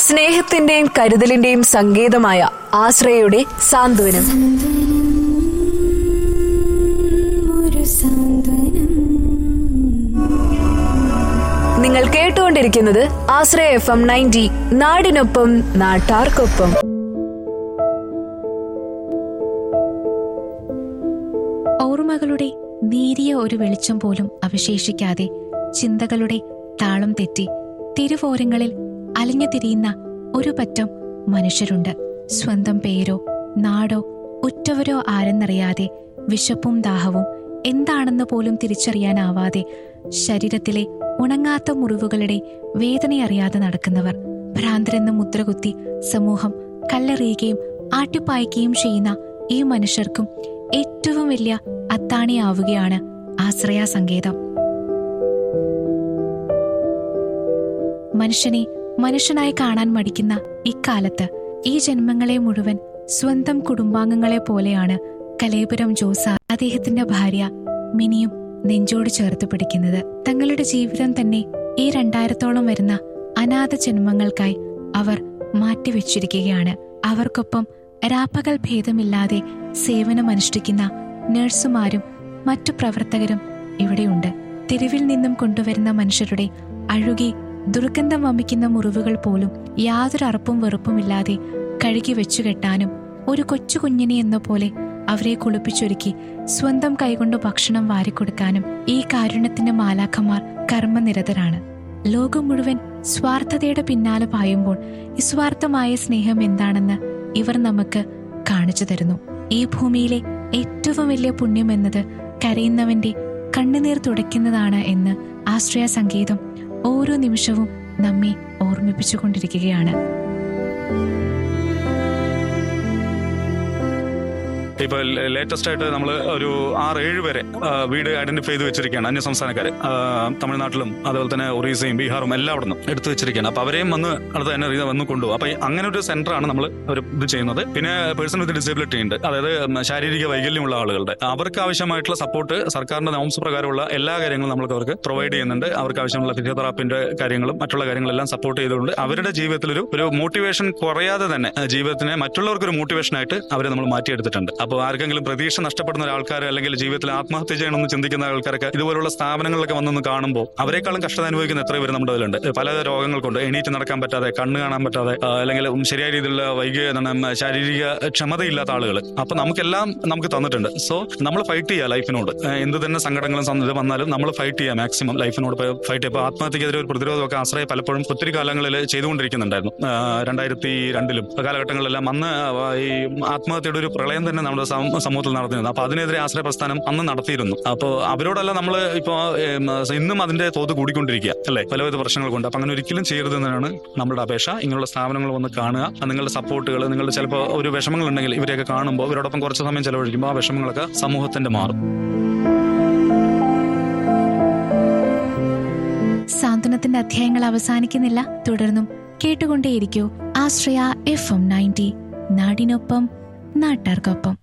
സ്നേഹത്തിന്റെയും കരുതലിന്റെയും സങ്കേതമായ ആശ്രയയുടെ സാന്ത്വനം ഒരു സാന്ത്വനം നിങ്ങൾ കേട്ടുകൊണ്ടിരിക്കുന്നത് ആശ്രയ എഫ് എം നയൻറ്റി നാടിനൊപ്പം നാട്ടാർക്കൊപ്പം ഓർമ്മകളുടെ നേരിയ ഒരു വെളിച്ചം പോലും അവശേഷിക്കാതെ ചിന്തകളുടെ താളം തെറ്റി തിരുവോരങ്ങളിൽ അലിഞ്ഞു തിരിയുന്ന ഒരു പറ്റം മനുഷ്യരുണ്ട് സ്വന്തം പേരോ നാടോ ഉറ്റവരോ ആരെന്നറിയാതെ വിശപ്പും ദാഹവും എന്താണെന്ന് പോലും തിരിച്ചറിയാനാവാതെ ശരീരത്തിലെ ഉണങ്ങാത്ത മുറിവുകളുടെ വേദനയറിയാതെ നടക്കുന്നവർ ഭ്രാന്തരെന്ന് മുദ്രകുത്തി സമൂഹം കല്ലെറിയുകയും ആട്ടിപ്പായിക്കുകയും ചെയ്യുന്ന ഈ മനുഷ്യർക്കും ഏറ്റവും വലിയ അത്താണിയാവുകയാണ് ആശ്രയ സങ്കേതം മനുഷ്യനെ മനുഷ്യനായി കാണാൻ മടിക്കുന്ന ഇക്കാലത്ത് ഈ ജന്മങ്ങളെ മുഴുവൻ സ്വന്തം കുടുംബാംഗങ്ങളെ പോലെയാണ് കലേപുരം ജോസ അദ്ദേഹത്തിന്റെ ഭാര്യ മിനിയും നെഞ്ചോട് ചേർത്ത് പിടിക്കുന്നത് തങ്ങളുടെ ജീവിതം തന്നെ ഈ രണ്ടായിരത്തോളം വരുന്ന അനാഥ ജന്മങ്ങൾക്കായി അവർ മാറ്റിവെച്ചിരിക്കുകയാണ് അവർക്കൊപ്പം രാപ്പകൽ ഭേദമില്ലാതെ സേവനമനുഷ്ഠിക്കുന്ന നഴ്സുമാരും മറ്റു പ്രവർത്തകരും ഇവിടെയുണ്ട് തെരുവിൽ നിന്നും കൊണ്ടുവരുന്ന മനുഷ്യരുടെ അഴുകി ദുർഗന്ധം വമിക്കുന്ന മുറിവുകൾ പോലും യാതൊരു അറപ്പും വെറുപ്പുമില്ലാതെ കഴുകി വെച്ചുകെട്ടാനും ഒരു കൊച്ചു കുഞ്ഞിനെ എന്ന പോലെ അവരെ കുളിപ്പിച്ചൊരുക്കി സ്വന്തം കൈകൊണ്ട് ഭക്ഷണം വാരിക്കൊടുക്കാനും ഈ കാരുണ്യത്തിന്റെ മാലാഖമാർ കർമ്മനിരതരാണ് ലോകം മുഴുവൻ സ്വാർത്ഥതയുടെ പിന്നാലെ പായുമ്പോൾ നിസ്വാർത്ഥമായ സ്നേഹം എന്താണെന്ന് ഇവർ നമുക്ക് കാണിച്ചു തരുന്നു ഈ ഭൂമിയിലെ ഏറ്റവും വലിയ പുണ്യം എന്നത് കരയുന്നവന്റെ കണ്ണുനീർ തുടയ്ക്കുന്നതാണ് എന്ന് ആശ്രയ സംഗീതം ഓരോ നിമിഷവും നമ്മെ ഓർമ്മിപ്പിച്ചുകൊണ്ടിരിക്കുകയാണ് ഇപ്പൊ ലേറ്റസ്റ്റ് ആയിട്ട് നമ്മൾ ഒരു ആറ് ഏഴ് പേരെ ആ, വീട് ഐഡന്റിഫൈ ചെയ്ത് വെച്ചിരിക്കുകയാണ് അന്യ സംസ്ഥാനക്കാര് ആ, തമിഴ്നാട്ടിലും അതുപോലെ തന്നെ ഒറീസയും ബീഹാറും എല്ലാം അവിടെ നിന്ന് എടുത്തു വെച്ചിരിക്കുകയാണ് അപ്പൊ അവരെയും വന്ന് അടുത്ത തന്നെ രീതി വന്ന് കൊണ്ടുപോകും അപ്പൊ ഈ അങ്ങനെ ഒരു സെന്റർ ആണ് നമ്മൾ ഒരു ഇത് ചെയ്യുന്നത് പിന്നെ പേഴ്സൺ വിത്ത് ഡിസബിലിറ്റി ഉണ്ട് അതായത് ഉം, ശാരീരിക വൈകല്യമുള്ള ആളുകളുടെ അവർക്ക് ആവശ്യമായിട്ടുള്ള സപ്പോർട്ട് സർക്കാരിന്റെ നോംസ് പ്രകാരമുള്ള എല്ലാ കാര്യങ്ങളും നമ്മൾക്ക് അവർക്ക് പ്രൊവൈഡ് ചെയ്യുന്നുണ്ട് അവർക്ക് ആവശ്യമുള്ള ഫിസിയോതെറാപ്പിന്റെ കാര്യങ്ങളും മറ്റുള്ള കാര്യങ്ങളെല്ലാം സപ്പോർട്ട് ചെയ്തുകൊണ്ട് അവരുടെ ജീവിതത്തിൽ ഒരു ഒരു മോട്ടിവേഷൻ കുറയാതെ തന്നെ ആ, ജീവിതത്തിനെ മറ്റുള്ളവർക്ക് ഒരു മോട്ടിവേഷൻ ആയിട്ട് അവരെ നമ്മൾ മാറ്റിയെടുത്തിട്ടുണ്ട് അപ്പോൾ ആർക്കെങ്കിലും പ്രതീക്ഷ നഷ്ടപ്പെടുന്ന ഒരാൾക്കാർ അല്ലെങ്കിൽ ജീവിതത്തിൽ ആത്മഹത്യ ചെയ്യണമെന്ന് ചിന്തിക്കുന്ന ആൾക്കാരൊക്കെ ഇതുപോലുള്ള സ്ഥാപനങ്ങളിലൊക്കെ വന്നൊന്ന് കാണുമ്പോൾ അവരെക്കാളും കഷ്ടത അനുഭവിക്കുന്ന എത്രയോ പേര് നമ്മുടെ അതിലുണ്ട് പല രോഗങ്ങൾ കൊണ്ട് എണീറ്റ് നടക്കാൻ പറ്റാതെ കണ്ണ് കാണാൻ പറ്റാതെ ആ, അല്ലെങ്കിൽ ശരിയായ രീതിയിലുള്ള വൈകിയ എന്താണ് ശാരീരിക ക്ഷമതയില്ലാത്ത ആളുകൾ അപ്പൊ നമുക്കെല്ലാം നമുക്ക് തന്നിട്ടുണ്ട് സോ നമ്മൾ ഫൈറ്റ് ചെയ്യുക ലൈഫിനോട് ആ, എന്ത് തന്നെ സങ്കടങ്ങളും സം- ഇത് വന്നാലും നമ്മൾ ഫൈറ്റ് ചെയ്യുക മാക്സിമം ലൈഫിനോട് ഫൈറ്റ് ചെയ്യുക ആത്മഹത്യക്കെതിരെ ഒരു പ്രതിരോധമൊക്കെ ആശ്രയ പലപ്പോഴും ഒത്തിരി കാലങ്ങളിൽ ചെയ്തുകൊണ്ടിരിക്കുന്നുണ്ടായിരുന്നു ആ, രണ്ടായിരത്തി രണ്ടിലും കാലഘട്ടങ്ങളിലെല്ലാം അന്ന് ആ, ഈ ആത്മഹത്യയുടെ ഒരു പ്രളയം തന്നെ നമ്മുടെ സം- സമൂഹത്തിൽ നടന്നിരുന്നു അപ്പൊ അതിനെതിരെ ആശ്രയ പ്രസ്ഥാനം അന്ന് നടത്തിയിരുന്നു അപ്പോൾ അവരോടെല്ലാം നമ്മൾ ഇപ്പോൾ ഇന്നും അതിന്റെ തോത് കൂടിക്കൊണ്ടിരിക്കുക അല്ലേ പലവിധ പ്രശ്നങ്ങൾ കൊണ്ട് അപ്പൊ അങ്ങനെ ഒരിക്കലും ചെയ്യരുതെന്നാണ് നമ്മുടെ അപേക്ഷ ഇങ്ങനെയുള്ള സ്ഥാപനങ്ങൾ വന്ന് കാണുക അത് നിങ്ങളുടെ സപ്പോർട്ടുകൾ നിങ്ങളുടെ ചിലപ്പോൾ ഒരു വിഷമങ്ങൾ ഉണ്ടെങ്കിൽ ഇവരെയൊക്കെ കാണുമ്പോൾ ഇവരോടൊപ്പം കുറച്ച് സമയം ചെലവഴിക്കുമ്പോൾ ആ വിഷമങ്ങളൊക്കെ സമൂഹത്തിന്റെ മാറും സാന്ത്വനത്തിന്റെ അധ്യായങ്ങൾ അവസാനിക്കുന്നില്ല തുടർന്നും കേട്ടുകൊണ്ടേയിരിക്കൂ ആശ്രയ എഫ് എം നയൻറ്റി നാടിനൊപ്പം നാട്ടാർക്കൊപ്പം